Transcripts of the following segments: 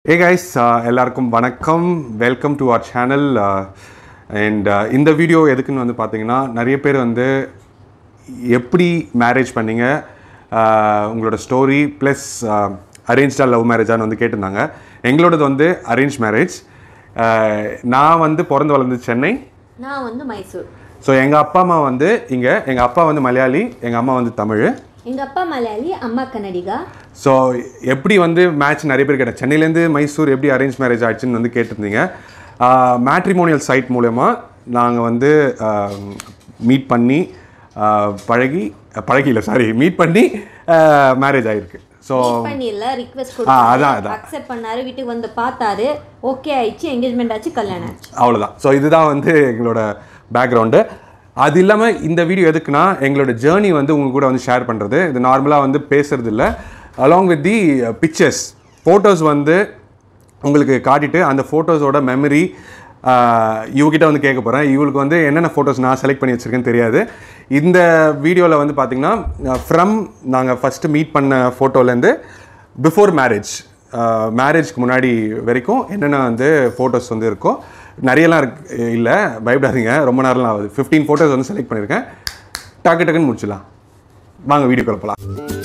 ஏ guys எல்லாருக்கும் வணக்கம் welcome to our channel and இந்த வீடியோ எதுக்குன்னு வந்து பார்த்தீங்கன்னா நிறைய பேர் வந்து எப்படி மேரேஜ் பண்ணீங்க uh, உங்களோட ஸ்டோரி ப்ளஸ் அரேஞ்ச்டா லவ் மேரேஜான்னு வந்து கேட்டிருந்தாங்க எங்களோடது வந்து அரேஞ்ச் மேரேஜ் நான் வந்து பிறந்து வளர்ந்து சென்னை நான் வந்து மைசூர் ஸோ எங்கள் அப்பா அம்மா வந்து இங்கே எங்கள் அப்பா வந்து மலையாளி எங்கள் அம்மா வந்து தமிழ் எங்க அப்பா மலையாளி அம்மா கன்னடிகா ஸோ எப்படி வந்து மேட்ச் நிறைய பேர் கேட்டேன் சென்னையிலேருந்து மைசூர் எப்படி அரேஞ்ச் மேரேஜ் ஆச்சுன்னு வந்து கேட்டிருந்தீங்க மேட்ரிமோனியல் சைட் மூலயமா நாங்கள் வந்து மீட் பண்ணி ஆஹ், பழகி பழகி இல்லை சாரி மீட் பண்ணி மேரேஜ் ஆகிருக்கு ஸோ பண்ணிடல ரிக்வெஸ்ட் ஆ, அதான், அதான். அக்செப்ட் பண்ணாரு வீட்டுக்கு வந்து பார்த்தாரு ஓகே ஆயிடுச்சு என்கேஜ்மெண்ட் ஆச்சு கல்யாணம் ஆச்சு அவ்வளோதான் ஸோ இதுதான் வந்து எங்களோட பேக்ரவுண்டு அது இல்லாமல் இந்த வீடியோ எதுக்குன்னா எங்களோட ஜேர்னி வந்து உங்க கூட வந்து ஷேர் பண்ணுறது இது நார்மலாக வந்து பேசுறது இல்லை along with the pictures photos வந்து உங்களுக்கு காட்டிட்டு அந்த ஃபோட்டோஸோட மெமரி இவகிட்ட வந்து கேட்க போகிறேன் இவளுக்கு வந்து என்னென்ன ஃபோட்டோஸ் நான் செலக்ட் பண்ணி வச்சுருக்கேன்னு தெரியாது இந்த வீடியோவில் வந்து பார்த்தீங்கன்னா ஃப்ரம் நாங்கள் ஃபஸ்ட்டு மீட் பண்ண ஃபோட்டோலேருந்து பிஃபோர் மேரேஜ் மேரேஜ்க்கு முன்னாடி வரைக்கும் என்னென்ன வந்து ஃபோட்டோஸ் வந்து இருக்கோ நிறையலாம் இருக்கு இல்லை பயப்படாதீங்க ரொம்ப நேரம்லாம் ஆகுது ஃபிஃப்டீன் ஃபோட்டோஸ் வந்து செலக்ட் பண்ணியிருக்கேன் டக்கு டக்குன்னு முடிச்சிடலாம் வாங்க வீடியோ போகலாம்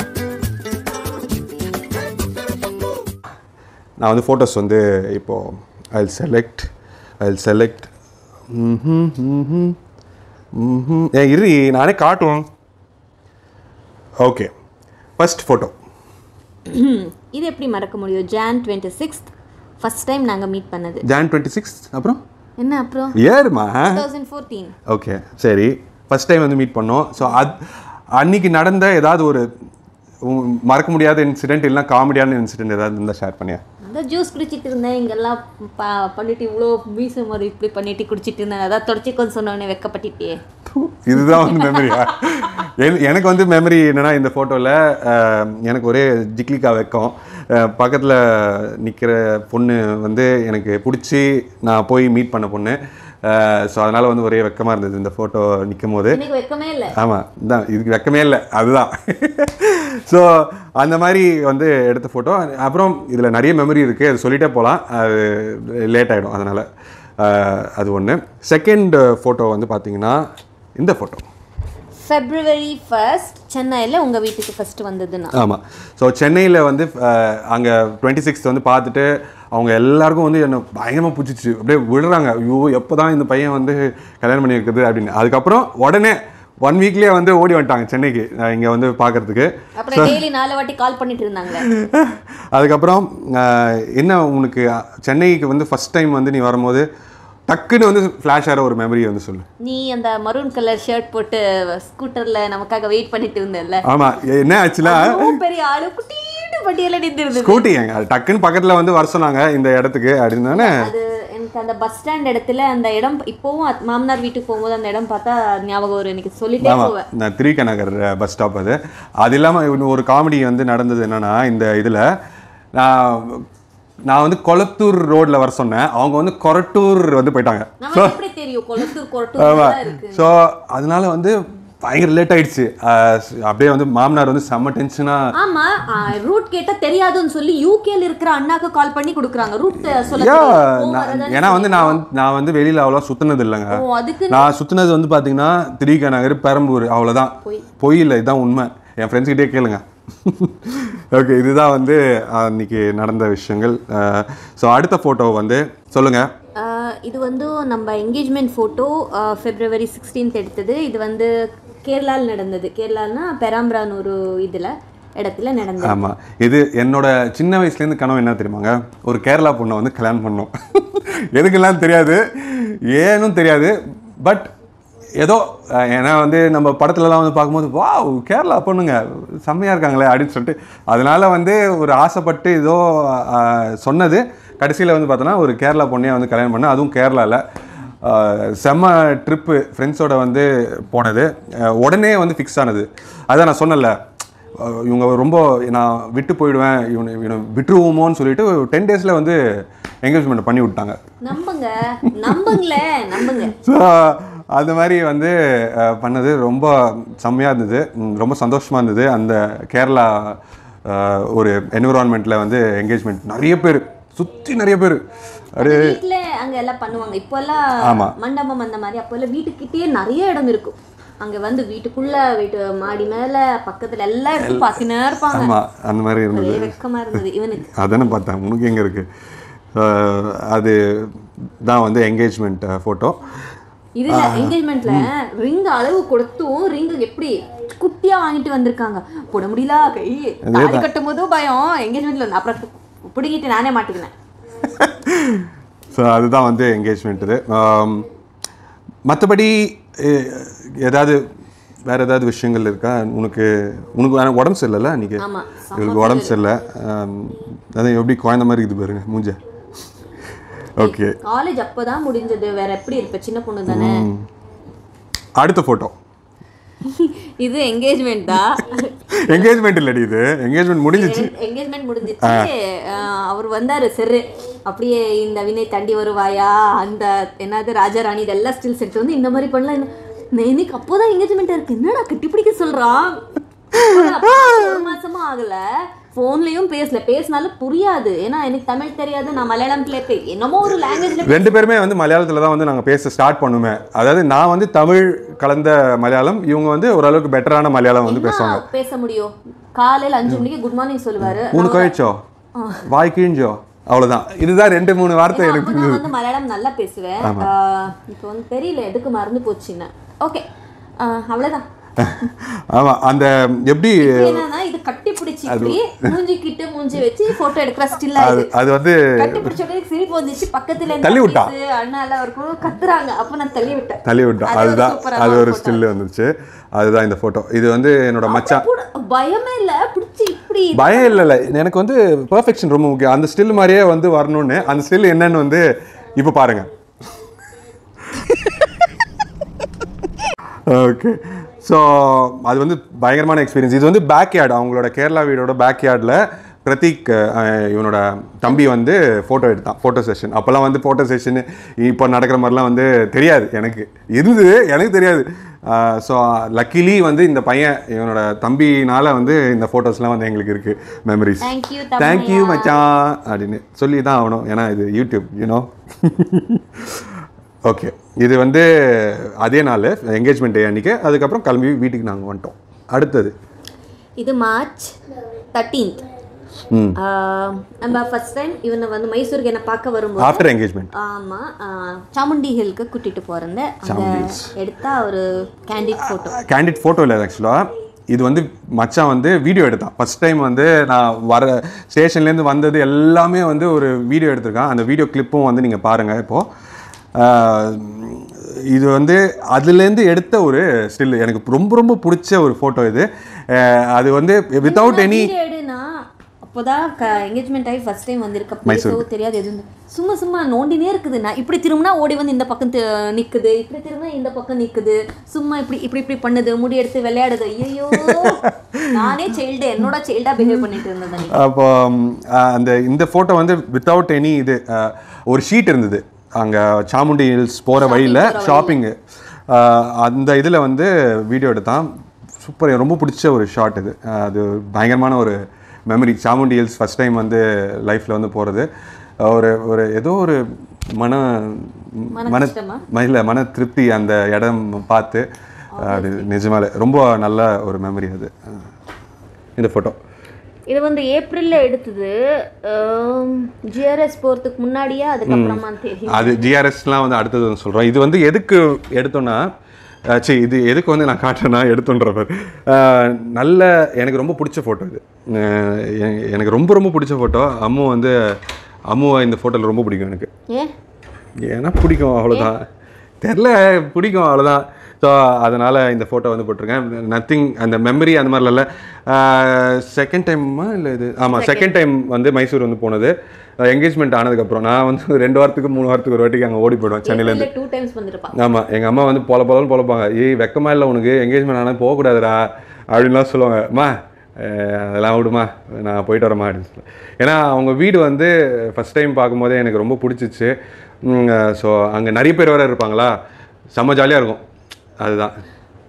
நான் வந்து ஃபோட்டோஸ் வந்து இப்போது ஐ செலக்ட் ஐ செலக்ட் ம் ஏன் இரு நானே காட்டுவோம் ஓகே ஃபர்ஸ்ட் ஃபோட்டோ இது எப்படி மறக்க முடியும் Jan twenty sixth first time நாங்கள் மீட் பண்ணது ஜான் டுவெண்ட்டி சிக்ஸ் அப்புறம் என்ன அப்புறம் ஏறுமா டூ தௌசண்ட் ஃபோர்டீன் ஓகே சரி ஃபர்ஸ்ட் டைம் வந்து மீட் பண்ணோம் ஸோ அது அன்னைக்கு நடந்த ஏதாவது ஒரு உம், மறக்க முடியாத இன்சிடென்ட் இல்லைனா காமெடியான இன்சிடென்ட் ஏதாவது இருந்தால் ஷேர் பண்ணியா அந்த ஜூஸ் குடிச்சிட்டு இருந்தேன் இங்கெல்லாம் பா பண்ணிட்டு இவ்வளோ மீச மாதிரி இப்படி பண்ணிட்டு குடிச்சிட்டு இருந்தேன் அதான் தொடச்சிக்கோன்னு சொன்னோடனே வெக்கப்பட்டுட்டே இதுதான் வந்து மெமரியா எனக்கு வந்து மெமரி என்னன்னா இந்த ஃபோட்டோவில் எனக்கு ஒரே ஜிக்லிக்கா வைக்கும் பக்கத்தில் நிற்கிற பொண்ணு வந்து எனக்கு பிடிச்சி நான் போய் மீட் பண்ண பொண்ணு ஸோ அதனால் வந்து ஒரே வெக்கமாக இருந்தது இந்த ஃபோட்டோ நிற்கும் போது எனக்கு வெக்கமே இல்லை ஆமாம் இதான் இதுக்கு வெக்கமே இல்லை அதுதான் ஸோ அந்த மாதிரி வந்து எடுத்த ஃபோட்டோ அப்புறம் இதில் நிறைய மெமரி இருக்குது அது சொல்லிட்டே போகலாம் அது லேட் ஆகிடும் அதனால் அது ஒன்று செகண்ட் ஃபோட்டோ வந்து பார்த்தீங்கன்னா இந்த ஃபோட்டோ ஃபெப்ரவரி ஃபர்ஸ்ட் சென்னையில் உங்கள் வீட்டுக்கு ஃபர்ஸ்ட் வந்ததுன்னா ஆமாம் ஸோ சென்னையில் வந்து அங்கே டுவெண்ட்டி சிக்ஸ்த் வந்து பார்த்துட்டு அவங்க எல்லாருக்கும் வந்து என்னை பயங்கரமாக பிடிச்சிச்சு அப்படியே விடுறாங்க ஐயோ எப்போ தான் இந்த பையன் வந்து கல்யாணம் பண்ணி வைக்கிறது அப்படின்னு அதுக்கப்புறம் உடனே ஒன் வீக்லேயே வந்து ஓடி வந்துட்டாங்க சென்னைக்கு இங்கே வந்து பார்க்கறதுக்கு அப்புறம் டெய்லி நாலு வாட்டி கால் பண்ணிட்டு இருந்தாங்களே அதுக்கப்புறம் அஹ், என்ன உனக்கு சென்னைக்கு வந்து ஃபஸ்ட் டைம் வந்து நீ வரும்போது டக்குன்னு வந்து ஃப்ளாஷ் ஆகிற ஒரு மெமரி வந்து சொல்லு நீ அந்த மரூன் கலர் ஷர்ட் போட்டு ஸ்கூட்டர்ல நமக்காக வெயிட் பண்ணிட்டு இருந்தல்ல ஆமாம் என்ன ஆச்சுன்னா அவ்வளவு பெரிய ஆளு குட்டிட்டு பட்டியல நின்று இருந்தது ஸ்கூட்டி எங்க அது டக்குன்னு பக்கத்தில் வந்து வர சொன்னாங்க இந்த இடத்துக்கு அப்படின்னு தானே அது எனக்கு அந்த பஸ் ஸ்டாண்ட் இடத்துல அந்த இடம் இப்போவும் அத்- மாமனார் வீட்டுக்கு போகும்போது அந்த இடம் பார்த்தா ஞாபகம் வரும் எனக்கு சொல்லிட்டே ஆமாம் போவேன் நான் திரிக நகர் பஸ் ஸ்டாப் அது அது இல்லாமல் இன்னும் ஒரு காமெடி வந்து நடந்தது என்னன்னா இந்த இதில் நான் நான் வந்து கொளத்தூர் ரோட்டில் வர சொன்னேன் அவங்க வந்து கொரட்டூர் வந்து போயிட்டாங்க நமக்கு எப்படி தெரியும் கொளத்தூர் கொரட்டூர் ஆமாம் தான் இருக்கு ஸோ அதனால வந்து பயங்கர லேட் ஆயிடுச்சு அஹ் அப்படியே வந்து மாமனார் வந்து செம்ம டென்ஷனாக ஆமா ரூட் கேட்டா தெரியாதுன்னு சொல்லி யூகேல இருக்கிற அண்ணாக்கு கால் பண்ணி கொடுக்குறாங்க ரூட் சொல்ல யா தெரியாது. போக நான் வரதானே ஏன்னா வந்து நான் வந்து நான் வந்து வெளியில் அவ்வளோ சுற்றினது இல்லைங்க ஓ அதுக்கு நான் சுற்றினது வந்து பார்த்தீங்கன்னா திரிக நகர் பெரம்பூர் அவ்வளோதான் பொய். பொய் இல்லை இதுதான் உண்மை என் ஃப்ரெண்ட்ஸ் கிட்டே கேளுங்க ஓகே இதுதான் வந்து அன்னைக்கு நடந்த விஷயங்கள் ஸோ அடுத்த ஃபோட்டோ வந்து சொல்லுங்க ஆஹ் இது வந்து நம்ம என்கேஜ்மெண்ட் ஃபோட்டோ ஃபெப்ரவரி சிக்ஸ்டீன்த் எடுத்தது இது வந்து கேரளாவில் நடந்தது கேரளானா பெராம்ரான் ஒரு இதில் இடத்துல நடந்தது ஆமாம் இது என்னோட சின்ன வயசுலேருந்து கனவு என்ன தெரியுமாங்க ஒரு கேரளா பொண்ணை வந்து கல்யாணம் பண்ணோம் எதுக்கெல்லாம் தெரியாது ஏனும் தெரியாது பட் ஏதோ அஹ், ஏன்னா வந்து நம்ம படத்துலலாம் வந்து பார்க்கும்போது வாவ் கேரளா பொண்ணுங்க செம்மையாக இருக்காங்களே அப்படின்னு சொல்லிட்டு அதனால வந்து ஒரு ஆசைப்பட்டு ஏதோ அஹ், சொன்னது கடைசியில் வந்து பார்த்தோன்னா ஒரு கேரளா பொண்ணையை வந்து கல்யாணம் பண்ணேன் அதுவும் கேரளாவில் செம்ம ட்ரிப்பு ஃப்ரெண்ட்ஸோட வந்து போனது அஹ், உடனே வந்து ஃபிக்ஸ் ஆனது அதான் நான் சொன்னல அஹ் இவங்க ரொம்ப நான் விட்டு போயிடுவேன் இவனை இவனை விட்டுருவோமோன்னு சொல்லிட்டு டென் டேஸில் வந்து என்கேஜ்மெண்ட் பண்ணி விட்டாங்க நம்புங்க நம்புங்களேன் நம்புங்க ஸோ அந்த மாதிரி வந்து அஹ், பண்ணது ரொம்ப செம்மையாக இருந்தது ம், ரொம்ப சந்தோஷமாக இருந்தது அந்த கேரளா அஹ், ஒரு என்விரான்மெண்ட்டில் வந்து என்கேஜ்மெண்ட் நிறைய பேர் சுற்றி நிறைய பேர் அப்படியே வீட்ல அங்க எல்லாம் பண்ணுவாங்க இப்போ எல்லாம் ஆமா. மண்டபம் அந்த மாதிரி அப்போ எல்லாம் வீட்டுக்கிட்டே நிறைய இடம் இருக்கும் அங்க வந்து வீட்டுக்குள்ள வீட்டு மாடி மேல பக்கத்துல எல்லா இடத்தும் பார்த்துனே இருப்பாங்க ஆமாம் அந்த மாதிரி இருந்தது ஒரே வெக்கமா இருந்தது இவனுக்கு அதானே பார்த்தேன் உனக்கு எங்கே இருக்குது அது தான் வந்து என்கேஜ்மெண்ட் ஃபோட்டோ இதுல என்கேஜ்மெண்ட்ல ரிங் அளவு கொடுத்தும் ரிங் எப்படி குட்டியா வாங்கிட்டு வந்திருக்காங்க போட முடியல கை தாலி கட்டும் போதும் பயம் என்கேஜ்மெண்ட்ல அப்புறம் பிடிங்கிட்டு நானே மாட்டிக்கினேன் ஸோ அதுதான் வந்து என்கேஜ்மெண்ட் இது மற்றபடி ஏதாவது வேறு ஏதாவது விஷயங்கள் இருக்கா உனக்கு உனக்கு வேற உடம்பு சரியில்லைல்ல அன்றைக்கி ஆமா இவளுக்கு உடம்பு சரியில்லை ஆம், அதான் எப்படி குழந்த மாதிரி இருக்குது பாருங்க மூஞ்ச ஓகே காலேஜ் அப்பதான் முடிஞ்சது வேற எப்படி இருப்ப சின்ன பொண்ணு தானே அடுத்த ஃபோட்டோ இது என்கேஜ்மெண்ட் தான் என்கேஜ்மெண்ட் இல்லடி இது என்கேஜ்மெண்ட் முடிஞ்சிச்சு என்கேஜ்மெண்ட் முடிஞ்சிச்சு அஹ் அவர் வந்தாரு சரி அப்படியே இந்த வினை தண்டி வருவாயா அந்த என்னது ராஜாராணி இதெல்லாம் ஸ்டில் செட் வந்து இந்த மாதிரி பண்ணலாம் இந்த- நான் எனக்கு அப்போதான் என்கேஜ்மெண்ட் இருக்கு என்னடா கட்டி பிடிக்க சொல்றான் ஒரு மாசமா ஆகல போன்லயும் பேசல பேசினாலும் புரியாது ஏன்னா எனக்கு தமிழ் தெரியாது நான் மலையாளம்ல பே என்னமோ ஒரு லாங்குவேஜ்ல ரெண்டு பேருமே வந்து மலையாளத்தில் தான் வந்து நாங்கள் பேச ஸ்டார்ட் பண்ணுமே அதாவது நான் வந்து தமிழ் கலந்த மலையாளம் இவங்க வந்து ஓரளவுக்கு பெட்டரான மலையாளம் வந்து பேசுவாங்க பேச முடியும் காலையில அஞ்சு மணிக்கு குட் மார்னிங் சொல்லுவாரு உனக்கு கழிச்சோ வாய் கிழிஞ்சோ அவ்வளோதான் இதுதான் ரெண்டு மூணு வார்த்தை ஏன்னா எனக்கு அப்ப நான் வந்து மலையாளம் நல்லா பேசுவேன் ஆஹ் இப்போ வந்து தெரியல எதுக்கு மறந்து போச்சுன்னு ஓகே அவ்வளவுதான் ஆமாம் அந்த எப்படி என்னன்னா இது கட்டி பிடிச்சி இப்படி மூஞ்சி கிட்ட மூஞ்சி வச்சு போட்டோ எடுக்கிற ஸ்டில் அது அது வந்து கட்டி பிடிச்ச உடனே சிரிப்பு வந்துச்சு பக்கத்துல இருந்து தள்ளி விட்டா. அண்ணா அண்ணா எல்லாம் இருக்கும் கத்துறாங்க அப்ப நான் தள்ளி விட்டேன் தள்ளி விட்டோம் அது ஒரு அதுதான் சூப்பரான அது ஒரு photo. ஸ்டில் வந்துச்சு அதுதான் இந்த ஃபோட்டோ இது வந்து என்னோட மச்சான் கூட பயமே இல்ல பிடிச்சி இப்படி பயம் இல்லை இல்லை எனக்கு வந்து பெர்ஃபெக்ஷன் ரொம்ப முக்கியம் அந்த ஸ்டில் மாதிரியே வந்து வரணும்னு அந்த ஸ்டில் என்னன்னு வந்து இப்போ பாருங்க ஓகே ஸோ அது வந்து பயங்கரமான எக்ஸ்பீரியன்ஸ் இது வந்து பேக் யார்டு அவங்களோட கேரளா வீடோட பேக் யார்டில் பிரதீக் அஹ், இவனோட தம்பி வந்து ஃபோட்டோ எடுத்தான் ஃபோட்டோ செஷன் அப்போல்லாம் வந்து ஃபோட்டோ செஷன் இப்போ நடக்கிற மாதிரிலாம் வந்து தெரியாது எனக்கு இருந்தது எனக்கு தெரியாது ஸோ லக்கிலி வந்து இந்த பையன் இவனோட தம்பினால வந்து இந்த ஃபோட்டோஸ்லாம் வந்து எங்களுக்கு இருக்குது மெமரிஸ் தேங்க்யூ தேங்க்யூ மச்சான் அப்படின்னு சொல்லி தான் ஆகணும் ஏன்னா இது யூடியூப் யூனோ ஓகே இது வந்து அதே நாள் என்கேஜ்மெண்ட் டே அன்றைக்கி அதுக்கப்புறம் கிளம்பி வீட்டுக்கு நாங்கள் வந்துட்டோம் அடுத்தது இது மார்ச் தேர்ட்டீன்த் ம் நம்ம ஃபர்ஸ்ட் டைம் இவனை வந்து மைசூருக்கு என்ன பார்க்க வரும்போது ஆஃப்டர் என்கேஜ்மெண்ட் ஆமா ஆஹ், சாமுண்டி ஹில்க்கு கூட்டிட்டு போறேன் அங்க எடுத்தா ஒரு கேண்டிட் போட்டோ கேண்டிட் ஃபோட்டோ இல்லை ஆக்சுவலாக இது வந்து மச்சான் வந்து வீடியோ எடுத்தான் ஃபர்ஸ்ட் டைம் வந்து நான் வர ஸ்டேஷன்லேருந்து வந்தது எல்லாமே வந்து ஒரு வீடியோ எடுத்திருக்கான் அந்த வீடியோ கிளிப்பும் வந்து நீங்கள் பாருங்கள் இப்போது இது வந்து அதுலேருந்து எடுத்த ஒரு ஸ்டில் எனக்கு ரொம்ப ரொம்ப பிடிச்ச ஒரு ஃபோட்டோ இது அஹ் அது வந்து வித்தவுட் எனி பீரியடுனா அப்போதான் என்கேஜ்மெண்ட் ஆகி ஃபர்ஸ்ட் டைம் வந்திருக்க பேசவோ தெரியாது எதுவும் சும்மா சும்மா நோண்டினே இருக்குது நான் இப்படி திரும்பினா ஓடி வந்து இந்த பக்கம் தி- நிக்குது இப்படி திரும்பினா இந்த பக்கம் நிக்குது சும்மா இப்படி இப்படி இப்படி பண்ணுது முடி எடுத்து விளையாடுது ஐயோ நானே சைல்டு என்னோட சைல்டா பிஹேவ் பண்ணிட்டு இருந்தேன் அன்னைக்கு. அப்போ ம், அஹ், அந்த இந்த ஃபோட்டோ வந்து வித்தவுட் எனி இது அஹ், ஒரு ஷீட் இருந்தது அங்கே சாமுண்டி ஹில்ஸ் போகிற வழியில் ஷாப்பிங்கு அந்த இதில் வந்து வீடியோ எடுத்தான் சூப்பர் எனக்கு ரொம்ப பிடிச்ச ஒரு ஷாட் இது அஹ், அது பயங்கரமான ஒரு memory Chamundi hills first time வந்து லைஃப்பில் வந்து போகிறது ஒரு ஒரு ஏதோ ஒரு மன மன கஷ்டமா? இல்லை மன திருப்தி அந்த இடம் பார்த்து அது நிஜமாலே ரொம்ப நல்ல ஒரு மெமரி அது அஹ், இந்த ஃபோட்டோ இது வந்து ஏப்ரல்ல எடுத்தது ஜிஆர்எஸ் போறதுக்கு முன்னாடியே அதுக்கப்புறமா தெரியும் அது ஜிஆர்எஸ்லாம் வந்து அடுத்தது வந்து சொல்கிறோம் இது வந்து எதுக்கு எடுத்தோன்னா அஹ், சரி இது எதுக்கு வந்து நான் காட்டுறேன்னா எடுத்தோன்றவர் அஹ், நல்ல எனக்கு ரொம்ப பிடிச்ச ஃபோட்டோ இது அஹ், எ- எனக்கு ரொம்ப ரொம்ப பிடிச்ச ஃபோட்டோ அம்மு வந்து அம்முவை இந்த ஃபோட்டோவில் ரொம்ப பிடிக்கும் எனக்கு ஏன் ஏன்னா பிடிக்கும் அவ்வளோதான் தெரில பிடிக்கும் அவ்வளோதான் ஸோ அதனால் இந்த ஃபோட்டோ வந்து போட்டிருக்கேன் நத்திங் அந்த மெமரி அந்த மாதிரிலாம் இல்லை செகண்ட் டைமா இல்லை இது ஆமாம் செகண்ட் டைம் வந்து மைசூர் வந்து போனது என்கேஜ்மெண்ட் ஆனதுக்கப்புறம் நான் வந்து ரெண்டு வாரத்துக்கு மூணு வாரத்துக்கு ஒரு வாட்டிக்கு அங்கே ஓடி போயிடுவேன் சென்னையிலேருந்து டூ டைம்ஸ் வந்திருப்பான் ஆமாம் எங்கள் அம்மா வந்து பொல பொலன்னு பொழப்பாங்க ஏய் வெக்கமா இல்லை உனக்கு என்கேஜ்மெண்ட் ஆனால் போகக்கூடாதுடா அப்படின்லாம் சொல்லுவாங்க அம்மா அஹ், அதெல்லாம் விடுமா நான் போயிட்டு வரேம்மா அப்படின்னு சொல்லி ஏன்னா அவங்க வீடு வந்து ஃபஸ்ட் டைம் பார்க்கும்போதே எனக்கு ரொம்ப பிடிச்சிச்சு ஸோ அங்கே நிறைய பேர் வேறு இருப்பாங்களா செம்ம ஜாலியாக இருக்கும் அதுதான்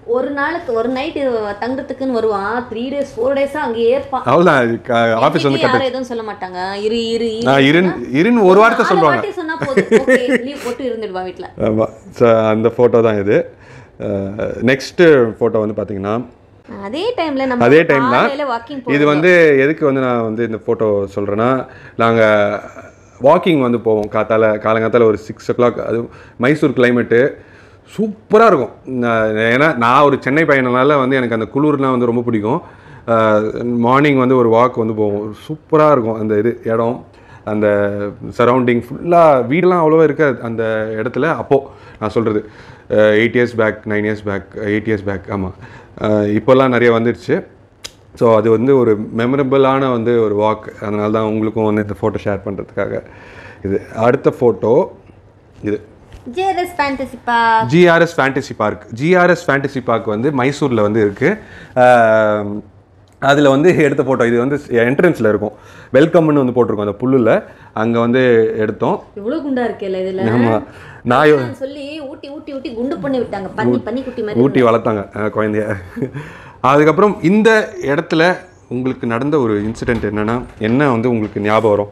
ஒரு நாளுக்கு ஒரு நைட் தங்குறதுக்குன்னு வருவான் த்ரீ டேஸ் ஃபோர் டேஸா அங்கேயே இருப்பான் அவ்வளோதான் ஆஃபீஸ் வந்து யாரும் எதுவும் சொல்ல மாட்டாங்க இரு இரு இரு. நான் இருன் இருன்னு ஒரு வார்த்தை நாலு சொல்லுவாங்க வாட்டி சொன்னா போதும் ஓகே லீவ் போட்டு இருந்துடுவான் வீட்ல ஆமாம் ஸோ அந்த ஃபோட்டோ தான் இது நெக்ஸ்ட்டு ஃபோட்டோ வந்து பார்த்தீங்கன்னா அதே டைம்ல நம்ம அதே டைம் தான் காலையில வாக்கிங் இது வந்து எதுக்கு வந்து நான் வந்து இந்த ஃபோட்டோ சொல்கிறேன்னா நாங்கள் வாக்கிங் வந்து போவோம் காத்தால காலங்காத்தால ஒரு சிக்ஸ் ஓ கிளாக் அது மைசூர் கிளைமேட்டு சூப்பராக இருக்கும் நான் ஏன்னா நான் ஒரு சென்னை பையனால வந்து எனக்கு அந்த குளிர்லாம் வந்து ரொம்ப பிடிக்கும் மார்னிங் வந்து ஒரு வாக் வந்து போவோம் சூப்பராக இருக்கும் அந்த இது இடம் அந்த சரௌண்டிங் ஃபுல்லாக வீடெல்லாம் அவ்வளோவா இருக்காது அந்த இடத்துல அப்போது நான் சொல்கிறது eight years back nine years back eight years back ஆமாம் இப்போல்லாம் நிறைய வந்துடுச்சு ஸோ அது வந்து ஒரு மெமரபிளான வந்து ஒரு வாக் அதனால தான் உங்களுக்கும் வந்து இந்த ஃபோட்டோ ஷேர் பண்ணுறதுக்காக இது அடுத்த ஃபோட்டோ இது ஜேரஸ் ஃபேண்டசி பா GRS fantasy park GRS fantasy park வந்து மைசூரில் வந்து இருக்குது அதில் வந்து எடுத்த ஃபோட்டோ இது வந்து என்ட்ரன்ஸில் இருக்கும் வெல்கம்னு வந்து போட்டிருக்கோம் அந்த புல்லில் அங்கே வந்து எடுத்தோம் இவ்வளவு குண்டா இருக்கேல இதுல ஆமாம் நான் யோ- நான் சொல்லி ஊட்டி ஊட்டி ஊட்டி குண்டு பண்ணி விட்டாங்க பண்ணி பண்ணி குட்டி மாதிரி ஊட்டி வளர்த்தாங்க அஹ், குழந்தைய அதுக்கப்புறம் இந்த இடத்துல உங்களுக்கு நடந்த ஒரு இன்சிடெண்ட் என்னன்னா என்ன வந்து உங்களுக்கு ஞாபகம் வரும்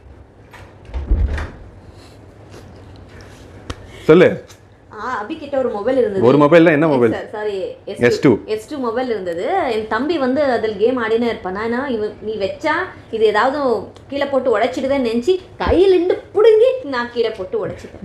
சொல்லு ஆ அபி கிட்ட ஒரு மொபைல் இருந்தது ஒரு மொபைல்ல என்ன mobile sorry S2. S two mobile இருந்தது என் தம்பி வந்து அதில் கேம் ஆடினே இருப்பான் நான் என்ன, இவன் நீ வச்சா இது ஏதாவது கீழே போட்டு உடைச்சிடுவேன்னு நினச்சி கையில் இருந்து பிடுங்கி நான் கீழே போட்டு உடைச்சிட்டேன்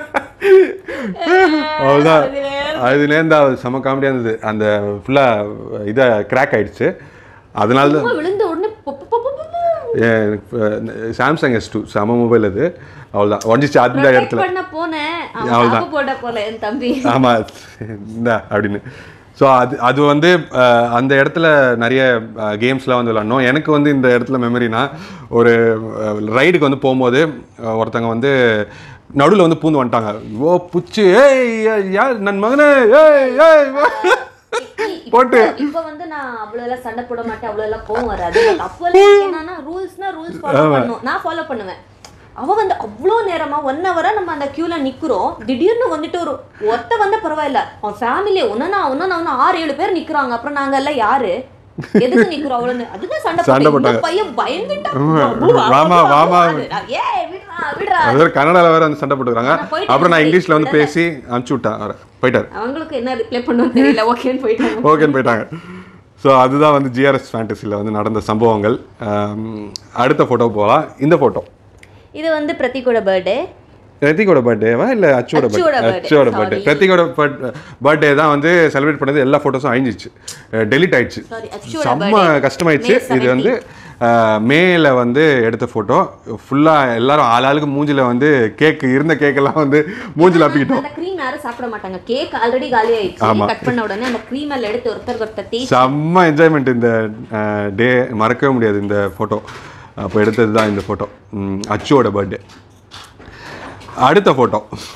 அவ்வளோதான் அதுலேருந்து அது செம காமெடியாக இருந்தது அந்த ஃபுல்லாக இதை கிராக் ஆயிடுச்சு அதனால தான் சும்மா விழுந்த உடனே பொப்பு பொப்பு பொப்பு சாம்சங் எஸ் டூ செம மொபைல் அது அவ்வளோதான் உடஞ்சிச்சு அந்த protect இடத்துல பண்ண போனேன் அவன் அவ்வளவுதான். சாப்பு போட போல என் தம்பி ஆமாம் இந்த அப்படின்னு ஸோ அது அது வந்து அஹ், அந்த இடத்துல நிறைய கேம்ஸ்லாம் வந்து விளாடணும் எனக்கு வந்து இந்த இடத்துல மெமரினா ஒரு ரைடுக்கு வந்து போகும்போது அஹ், ஒருத்தங்க வந்து நடுவில் வந்து பூந்து வந்துட்டாங்க ஓ புச்சு ஏய் ஏய், யார் நன் மகனே ஏய் ஏய் வா." போட்டு. இப்போ- இப்போ வந்து நான் அவ்வளவு எல்லாம் சண்டை போட மாட்டேன் அவ்வளவு எல்லாம் கோவம் வராது But அப்போ எல்லாம் என்னன்னா ரூல்ஸ்னா ரூல்ஸ் ஃபாலோ பண்ணும் நான் ஃபாலோ பண்ணுவேன் அவ வந்து அவ்வளோ நேரமா ஒன் ஹவரா நம்ம அந்த கியூல நிக்கிறோம் திடீர்னு வந்துட்டு ஒரு ஒத்த வந்த பரவாயில்ல அவன் ஃபேமிலி ஒன்னா ஒன்னா ஒன்னு ஆறு ஏழு பேர் நிக்கிறாங்க அப்புறம் நாங்க எல்லாம் யாரு எதுக்கு நிக்கிறோம் அவ்வளவு அதுதான் சண்டை சண்டை போட்டு இந்த போட்டாங்க. பையன் பயந்துட்டான் வாமா, வாமா. ஏய் விடுறா விடுறா அது வேறு கன்னடாவில் வேறு வந்து சண்டை போட்டுக்கிறாங்க நான் போயிட்டு அப்புறம் நான் வந்து இங்கிலீஷில் வந்து இல்ல. பேசி அனுப்பிச்சி விட்டேன் அவரை போயிட்டார் அவங்களுக்கு என்ன ரிப்ளை பண்ணுவோம் தெரியல ஓகேன்னு போயிட்டாங்க ஓகேன்னு போயிட்டாங்க ஸோ அதுதான் வந்து ஜிஆர்எஸ் ஃபேண்டசியில் வந்து நடந்த சம்பவங்கள் ஆம், அடுத்த ஃபோட்டோ போகலாம் இந்த ஃபோட்டோ இது வந்து பிரதீக்கோட பர்த்டே பிரத்திகோட பர்த்டேவா இல்லை அச்சுவோட அச்சுவோட பர்த்டே birthday, அச்சுவோட sorry. பர்த்டே பிரத்திகோட பர்த்டே தான் வந்து செலிப்ரேட் பண்ணது எல்லா ஃபோட்டோஸும் அழிஞ்சிச்சு டெலிட் ஆயிடுச்சு Sorry, அச்சுவோட செம்ம birthday. கஷ்டமாயிடுச்சு May இது வந்து மேல வந்து எடுத்த ஃபோட்டோ ஃபுல்லாக எல்லாரும் ஆளாளுக்கு மூஞ்சில வந்து கேக் இருந்த கேக்கெல்லாம் வந்து மூஞ்சில அப்பிக்கிட்டோம் அந்த க்ரீம் யாரும் சாப்பிட மாட்டாங்க கேக் ஆல்ரெடி காலி ஆயிடுச்சு கட் பண்ண உடனே அந்த க்ரீம் எல்லாம் எடுத்து ஒருத்தர் ஒருத்தர் தேய்ச்சி செம்ம என்ஜாய்மெண்ட் இந்த டே மறக்கவே முடியாது இந்த ஃபோட்டோ அப்போ எடுத்தது தான் இந்த ஃபோட்டோ அச்சுவோட பர்த்டே அடுத்த ஃபோட்டோ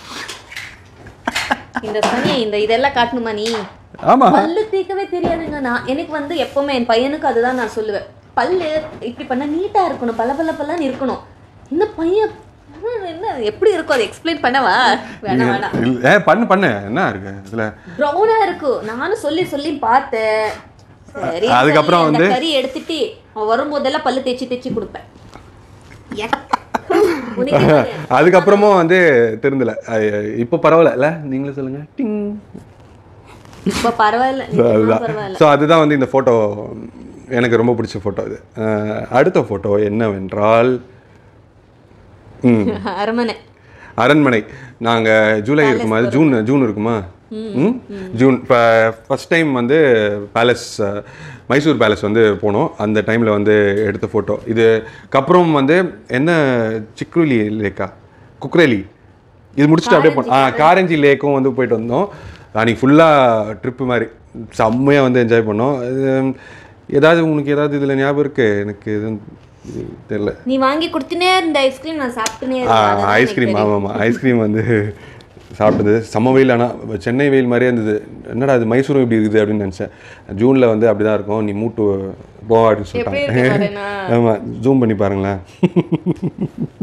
இந்த சனி இந்த இதெல்லாம் காட்டணுமா நீ ஆமா பல்லு தேய்க்கவே தெரியாதுங்க நான் எனக்கு வந்து எப்பவுமே என் பையனுக்கு அதுதான் நான் சொல்லுவேன் பல்லு இப்படி பண்ணா நீட்டா இருக்கணும் பல பல பல்லன்னு இருக்கணும் இந்த பையன் ஹம், என்ன எப்படி இருக்கும் அதை எக்ஸ்பிளைன் பண்ணவா வேணாம் வேணாம் இல்ல, ஏ பண்ணு பண்ணு என்ன இருக்கு இதுல ப்ரௌனா இருக்கும் நானும் சொல்லி சொல்லி பார்த்தேன் சரி அதுக்கப்புறம் சரி, அந்த வந்து- கறி எடுத்துட்டு அவன் வரும்போதெல்லாம் பல்லு தேய்ச்சி தேய்ச்சி கொடுப்பேன் எக். உனக்கு என்ன? அதுக்கப்புறமும் வந்து திருந்தல அஹ் இப்போ பரவாயில்ல நீங்களே சொல்லுங்க டிங் இப்ப பரவாயில்ல ஸோ நிஜமா அதுதான் பரவாயில்ல ஸோ அதுதான் வந்து இந்த ஃபோட்டோ எனக்கு ரொம்ப பிடிச்ச ஃபோட்டோ இது அஹ் அடுத்த ஃபோட்டோ என்னவென்றால் ம் அரமனை அரண்மனை நாங்கள் ஜூலை இருக்குமா அது ஜூன் ஜூன் இருக்குமா ம் ஜூன் இப்போ ஃபஸ்ட் டைம் வந்து பேலஸ் மைசூர் பேலஸ் வந்து போனோம் அந்த டைமில் வந்து எடுத்த ஃபோட்டோ இதுக்கப்புறம் வந்து என்ன சிக்ருலி லேக்கா குக்ரேலி இது முடிச்சுட்டு அப்படியே போனோம் ஆ காரஞ்சி லேக்கும் வந்து போயிட்டு வந்தோம் அன்றைக்கி ஃபுல்லாக ட்ரிப்பு மாதிரி செம்மையாக வந்து என்ஜாய் பண்ணோம் இது, ஏதாவது உங்களுக்கு ஏதாவது இதில் ஞாபகம் இருக்குது எனக்கு எதுவும் தெரியல நீ வாங்கி கொடுத்துனே இருந்த ஐஸ்கிரீம் நான் சாப்பிட்டுனே இருந்தேன் அதுதான் எனக்கு ஐஸ்கிரீம் தெரியும். ஆமாம் ஆமாம் ஐஸ்கிரீம் வந்து சாப்பிட்டது செம்ம வெயில் ஆனால் சென்னை வெயில் மாதிரியே இருந்தது என்னடா அது மைசூரும் இப்படி இருக்குது அப்படின்னு நினச்சேன் ஜூனில் வந்து அப்படி தான் இருக்கும் நீ மூட்டு போ அப்படின்னு எப்படி சொல்லிட்டாங்க இருக்கு பாருண்ணா. ஆமாம் ஜூம் பண்ணி பாருங்களேன்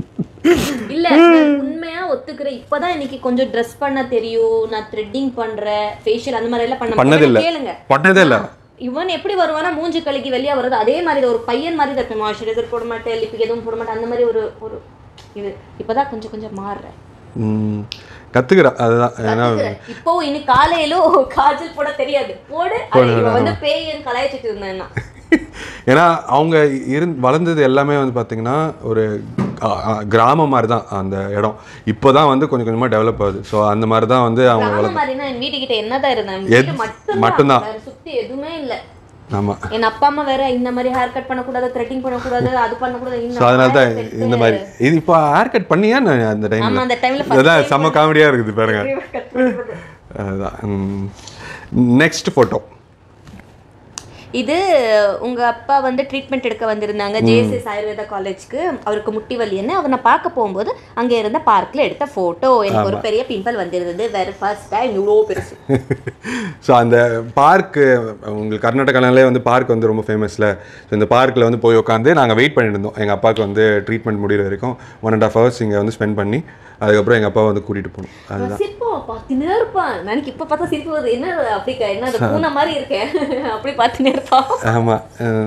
இல்ல நான் உண்மையா ஒத்துக்கிறேன் இப்பதான் எனக்கு கொஞ்சம் ட்ரெஸ் பண்ண தெரியும் நான் த்ரெட்டிங் பண்றேன் ஃபேஷியல் அந்த மாதிரி எல்லாம் பண்ண பண்ணதில்ல. மாட்டேன். கேளுங்க பண்ணதே இல்லை இவன் எப்படி வருவானா மூஞ்சி கழுகி வெளியே வருது அதே மாதிரி தான், ஒரு பையன் மாதிரி தான் இருப்பேன் மாய்ஸ்சரைசர் போட மாட்டேன் லிப்பிக் எதுவும் போட மாட்டேன் அந்த மாதிரி ஒரு ஒரு இது இப்பதான் கொஞ்சம் கொஞ்சம் மாறுறேன் கற்றுக்கிறேன் அதுதான் ஏன்னா கத்துக்கிறேன். இப்போ இனி காலையிலும் காஜல் போட தெரியாது போடு அது இவன் வந்து பேயன் கலாய்ச்சிட்டு இருந்தேன் நான். ஏன்னா அவங்க இருந் வளர்ந்தது எல்லாமே வந்து பார்த்தீங்கன்னா ஒரு அ- அ- கிராமம் மாதிரி தான் அந்த இடம் இப்போ தான் வந்து கொஞ்சம் கொஞ்சமாக டெவலப் ஆகுது ஸோ அந்த மாதிரி தான் வந்து அவங்க கிராமம் மாதிரினா என் வீட்டுக்கிட்ட என்னதான் இருந்தேன் எத்- வீடு மட்டும்தான் மட்டும்தான். வேற சுத்தி எதுவுமே இல்ல ஆமாம் என் அப்பா அம்மா வேற இந்த மாதிரி ஹேர் கட் பண்ணக்கூடாது த்ரெட்டிங் பண்ணக்கூடாது அது பண்ணக்கூடாது இந்த ஸோ அதனால தான் hair cut இந்த மாதிரி இது இப்போ ஹேர் கட் பண்ணியா நான் அந்த ஆமா டைமில் அந்த டைம்ல first அதான் செம்ம காமெடியாக இருக்குது பாருங்க cut பண்றது. அதுதான் நெக்ஸ்ட் ஃபோட்டோ இது உங்க அப்பா வந்து ட்ரீட்மெண்ட் எடுக்க வந்திருந்தாங்க ஜேஎஸ்எஸ் ஆயுர்வேதா காலேஜ்க்கு அவருக்கு முட்டி வலின்னு அவர் நான் பார்க்க போகும்போது அங்க இருந்த பார்க்ல எடுத்த போட்டோ எனக்கு ஒரு பெரிய பிம்பிள் வந்திருந்தது வேற ஃபர்ஸ்ட் டைம் இவ்வளோ பெருசு ஸோ அந்த பார்க்கு உங்களுக்கு கர்நாடகாலே வந்து பார்க் வந்து ரொம்ப ஃபேமஸில் ஸோ இந்த பார்க்கில் வந்து போய் உட்காந்து நாங்கள் வெயிட் பண்ணிட்டு இருந்தோம் எங்கள் அப்பாவுக்கு வந்து ட்ரீட்மெண்ட் முடிகிற வரைக்கும் ஒன் அண்ட் ஆஃப் ஹவர்ஸ் இங்கே வந்து ஸ்பெண்ட் பண்ணி அதுக்கப்புறம் எங்கள் அப்பா வந்து கூட்டிகிட்டு போகணும் அது சிரிப்போம் பார்த்துனே இருப்பான் எனக்கு இப்ப பார்த்தா சிரிப்பு வருது என்ன அப்படி க- என்ன அது பூனை மாதிரி இருக்கேன் அப்படி பார்த்துனே இருப்பான் ஆமாம்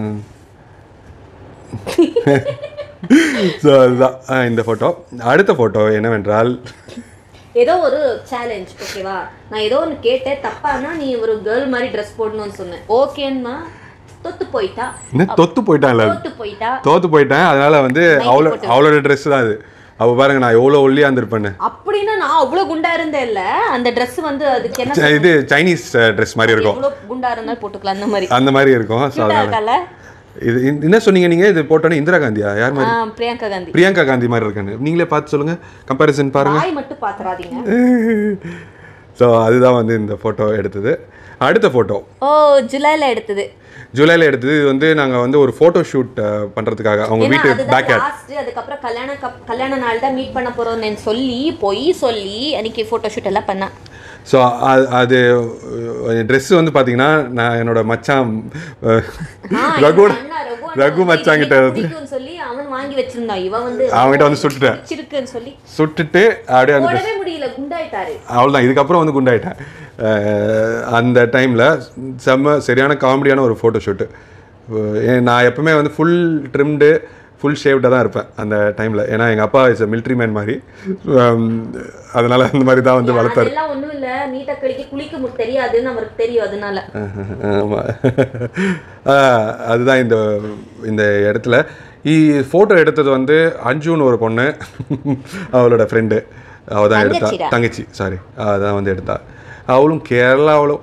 ஸோ அதுதான் அஹ் இந்த ஃபோட்டோ அடுத்த ஃபோட்டோ என்னவென்றால் ஏதோ ஒரு சேலஞ்ச் ஓகேவா நான் ஏதோ ஒன்று கேட்டேன் தப்பானா நீ ஒரு கேர்ள் மாதிரி ட்ரெஸ் போடணும்னு சொன்னேன் ஓகேன்னா தொத்து போயிட்டா என்ன தொத்து போயிட்டான்ல தோத்து போயிட்டா தோத்து போயிட்டேன் அதனால வந்து அவளோ அவளோட ட்ரெஸ் தான் அது அவ பாருங்க நான் எவ்வளோ ஒல்லியாக இருந்திருப்பேன்னு அப்படின்னா நான் அவ்வளவு குண்டா இருந்தேன் இல்ல அந்த Dress வந்து அதுக்கு என்ன ச- இது சைனீஸ் ட்ரெஸ் மாதிரி இருக்கும் எவ்வளவு குண்டா இருந்தாலும் போட்டுக்கலாம் அந்த மாதிரி அந்த மாதிரி இருக்கும் ஸோ குண்டா இருக்கால இது இந்த- என்ன சொன்னீங்க நீங்க இது போட்டோன்னே இந்திரா காந்தியா யார் மாதிரி ஆ, பிரியங்கா காந்தி பிரியங்கா காந்தி மாதிரி இருக்காங்க நீங்களே பார்த்து சொல்லுங்க கம்பேரிசன் பாருங்க வாய் மட்டும் பாத்துறாதீங்க ஸோ அதுதான் வந்து இந்த ஃபோட்டோ எடுத்தது அடுத்த ஃபோட்டோ ஓ ஜூலைல எடுத்தது ஜூலைல எடுத்தது இது வந்து நாங்கள் வந்து ஒரு ஃபோட்டோ ஷூட் பண்ணுறதுக்காக அவங்க ஏன்னா வீட்டு அதுதான் பேக் லாஸ்ட் அதுக்கப்புறம் கல்யாண கப்- கல்யாண நாள் தான் மீட் பண்ண போறோம்னு சொல்லி பொய் சொல்லி அன்னைக்கு போட்டோ ஷூட் எல்லாம் பண்ணா ஸோ அது அது ட்ரெஸ் வந்து பார்த்தீங்கன்னா நான் என்னோட மச்சான் அஹ், ஆ, ரகுவோட எங்க அண்ணா ரகு அண்ணா ரகு வந்து மச்சான் கிட்ட எனக்கு வந்து பிடிக்கும்னு சொல்லி அவன் வாங்கி வச்சிருந்தான் இவன் வந்து அவன்கிட்ட வந்து சுட்டுட்டேன் பிடிச்சிருக்குன்னு சொல்லி சுட்டுட்டு அப்படியே அந்த போடவே முடியல குண்டாயிட்டாரு அவ்வளோதான் இதுக்கப்புறம் வந்து குண்டாயிட்டேன் அஹ் அந்த டைமில் செம்ம சரியான காமெடியான ஒரு ஃபோட்டோ ஷூட்டு நான் எப்பவுமே வந்து ஃபுல் ட்ரிம்டு ஃபுல் ஷேவ்டாக தான் இருப்பேன் அந்த டைமில் ஏன்னா எங்கள் அப்பா இஸ் மிலிட்ரி மேன் மாதிரி Um, அதனால அந்த மாதிரி தான் வந்து வளர்த்தாரு அதெல்லாம் ஒண்ணும் இல்ல நீட்டா கழிக்க குளிக்க மு- தெரியாதுன்னு அவருக்கு தெரியும் அதனால ஆமாம் அதுதான் இந்த இந்த இடத்துல ஃபோட்டோ எடுத்தது வந்து அஞ்சுன்னு ஒரு பொண்ணு அவளோட ஃப்ரெண்டு அவள் தான் எடுத்தா தங்கச்சிடா. தங்கச்சி சாரி அதான் வந்து எடுத்தா அவளும் கேரளா அவளும்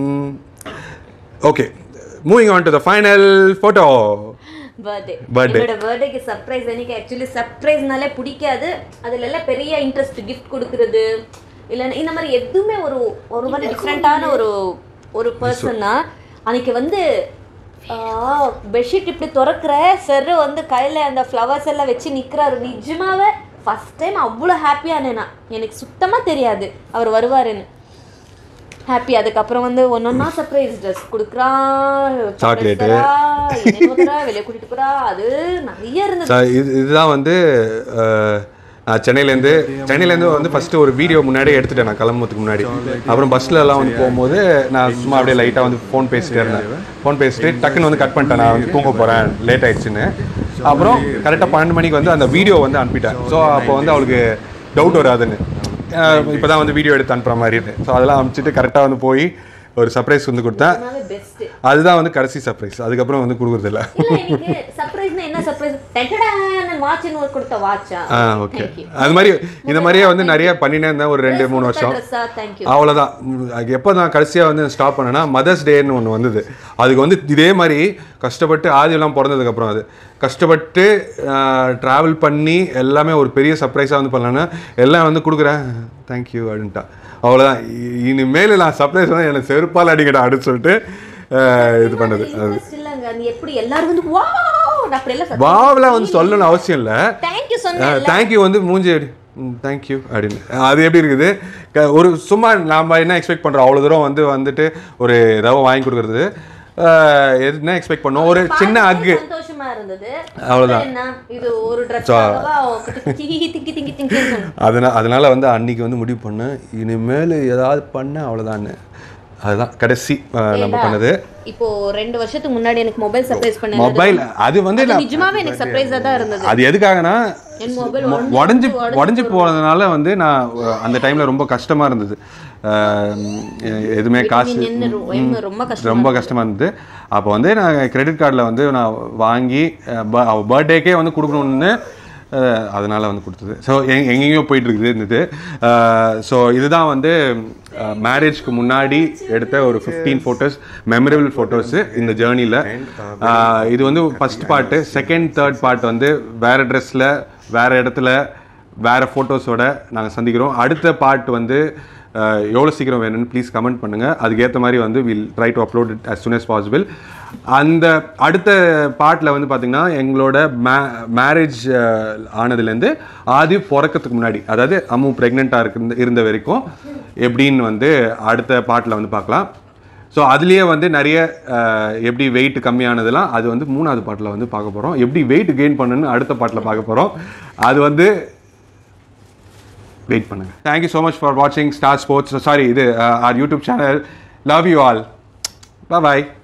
okay moving on to the final photo birthday Birthday. என்னோட பர்த்டேக்கு சர்ப்ரைஸ் எனக்கு ஆக்சுவலி சர்ப்ரைஸ்னாலே பிடிக்காது அதுல எல்லாம் பெரிய இன்ட்ரெஸ்ட் கிஃப்ட் கொடுக்கறது இல்லைன்னா இந்த மாதிரி எதுவுமே ஒரு ஒரு மாதிரி டிஃப்ரெண்ட்டான ஒரு ஒரு பர்சன்னா அன்னைக்கு வந்து பெட்ஷீட் இப்படி திறக்கிற சார் வந்து கையில அந்த ஃப்ளவர்ஸ் எல்லாம் வச்சு நிக்கிறாரு நிஜமாவே ஃபர்ஸ்ட் டைம் அவ்வளோ ஹாப்பியானேன் நான் எனக்கு சுத்தமா தெரியாது அவர் வருவாருன்னு ஹாப்பி அதுக்கப்புறம் வந்து ஒன்னொன்னா சர்ப்ரைஸ் ட்ரெஸ் கொடுக்குறான் Chocolate. வெளியே கூட்டிட்டு போறா அது நிறைய இருந்தது So, இது இதுதான் வந்து அஹ், நான் சென்னையிலேருந்து சென்னையிலேருந்து வந்து ஃபஸ்ட்டு ஒரு வீடியோ முன்னாடியே எடுத்துட்டேன் நான் கிளம்புறதுக்கு முன்னாடி அப்புறம் பஸ்ல எல்லாம் வந்து போகும்போது நான் சும்மா அப்படியே லைட்டாக வந்து ஃபோன் பேசிட்டே இருந்தேன் ஃபோன் பேசிட்டு டக்குன்னு வந்து கட் பண்ணிட்டேன் நான் வந்து தூங்க போகிறேன் லேட் ஆயிடுச்சுன்னு அப்புறம் கரெக்டாக பன்னெண்டு மணிக்கு வந்து அந்த வீடியோ வந்து அனுப்பிட்டேன் ஸோ அப்போ வந்து அவளுக்கு டவுட் வராதுன்னு இப்போ தான் வந்து வீடியோ எடுத்து அனுப்புகிற மாதிரி இருக்கு ஸோ அதெல்லாம் அனுப்பிச்சிட்டு கரெக்டாக வந்து போய் ஒரு சர்ப்ரைஸ் வந்து கொடுத்தேன் பெஸ்ட் அதுதான் வந்து கடைசி சர்ப்ரைஸ் அதுக்கப்புறம் வந்து கொடுக்குறதில்ல இல்ல எனக்கு சர்ப்ரைஸ்னா என்ன சர்ப்ரைஸ் டெட்டடான வாட்ச்னு ஒரு கொடுத்த வாட்சா ஆ ஓகே அது மாதிரி இந்த மாதிரியே வந்து நிறைய பண்ணினே இருந்தேன் ஒரு ரெண்டு மூணு வருஷம் ட்ரெஸ்ஸா தேங்க்யூ அவ்வளோதான் அது எப்போ நான் கடைசியாக வந்து ஸ்டாப் பண்ணேன்னா மதர்ஸ் டேன்னு ஒன்று வந்தது அதுக்கு வந்து இதே மாதிரி கஷ்டப்பட்டு ஆதியெல்லாம் பிறந்ததுக்கப்புறம் அது கஷ்டப்பட்டு ட்ராவல் பண்ணி எல்லாமே ஒரு பெரிய சர்ப்ரைஸாக வந்து பண்ணலான்னா எல்லாம் வந்து கொடுக்குறேன் தேங்க்யூ அப்படின்ட்டா அவ்வளோதான் இ- இனிமேல் நான் சர்ப்ரைஸ் வந்து எனக்கு செருப்பால் அடிக்கடா அப்படின்னு சொல்லிட்டு ஆஹ், இது பண்ணது இன்ட்ரெஸ்ட் இல்லங்க நீ எப்படி எல்லாரும் வந்து வாவ் அப்படி எல்லாம் வாவெலாம் வந்து சொல்லணும்னு அவசியம் இல்லை தேங்க்யூ சொன்னேன் தேங்க்யூ வந்து மூஞ்சி அடி தேங்க்யூ அப்படின்னு அது எப்படி இருக்குது க- ஒரு சும்மா நாம் என்ன எக்ஸ்பெக்ட் பண்ணுறோம் அவ்வளோ தூரம் வந்து வந்துட்டு ஒரு ஏதாவது வாங்கி கொடுக்குறது அஹ், என்ன எக்ஸ்பெக்ட் பண்ணோம் ஒரு சின்ன அக்கு சந்தோஷமா இருந்தது அவ்வளவுதான். என்ன இது ஒரு ட்ரெஸ் திங்கி திங்கி திங்கி திங்கி அதனால் அதனால் வந்து அன்னைக்கு வந்து முடிவு பண்ணேன் இனிமேல் ஏதாவது பண்ண அவ்வளோதான்னு அதுதான் கடைசி அஹ், நம்ம பண்ணது இப்போ ரெண்டு வருஷத்துக்கு முன்னாடி எனக்கு மொபைல் சர்ப்ரைஸ் பண்ண மொபைல் அது வந்து நான் நிஜமாவே எனக்கு சர்ப்ரைஸா தான் இருந்தது அது எதுக்காகனா என் மொபைல் உடஞ்சி உடஞ்சி போனதுனால வந்து நான் அஹ், அந்த டைமில் ரொம்ப கஷ்டமாக இருந்தது அஹ், எதுவுமே காசு என்ன ரொ- என்ன ரொம்ப கஷ்டம் ரொம்ப கஷ்டமாக இருந்தது அப்போ வந்து நான் கிரெடிட் கார்டில் வந்து நான் வாங்கி அஹ், ப- அவ பர்த்டேக்கே வந்து கொடுக்கணுன்னு அஹ், அதனால வந்து கொடுத்தது ஸோ எங் எங்கெங்கேயோ போயிட்டு இருக்குது இருந்தது ஸோ இதுதான் வந்து மேரேஜ்க்கு முன்னாடி எடுத்த ஒரு ஃபிஃப்டீன் ஃபோட்டோஸ் மெமரபிள் ஃபோட்டோஸு இந்த ஜேர்னியில் இது வந்து first part second third part வந்து வேறு ட்ரெஸ்ஸில் வேறு இடத்துல வேறு ஃபோட்டோஸோட நாங்கள் சந்திக்கிறோம் அடுத்த பார்ட் வந்து அஹ், எவ்வளோ சீக்கிரம் வேணும்னு ப்ளீஸ் கமெண்ட் பண்ணுங்கள் அதுக்கேற்ற மாதிரி வந்து will try to upload it as soon as possible அந்த அடுத்த பார்ட்டில் வந்து பார்த்திங்கன்னா எங்களோட மே மேரேஜ் ஆனதுலேருந்து ஆதி பிறக்கிறதுக்கு முன்னாடி அதாவது அம்மு ப்ரெக்னெண்ட்டாக இருக்க இருந்த வரைக்கும் எப்படின்னு வந்து அடுத்த பார்ட்டில் வந்து பார்க்கலாம் ஸோ அதுலேயே வந்து நிறைய அஹ், எப்படி வெயிட் கம்மியானதெல்லாம் அது வந்து மூணாவது பாட்டில் வந்து பார்க்க போகிறோம் எப்படி வெயிட் கெயின் பண்ணணும்னு அடுத்த பாட்டில் பார்க்க போகிறோம் அது வந்து வெயிட் பண்ணுங்க தேங்க்யூ ஸோ மச் ஃபார் வாட்சிங் ஸ்டார் ஸ்போர்ட்ஸ் சாரி இது our YouTube channel love you all bye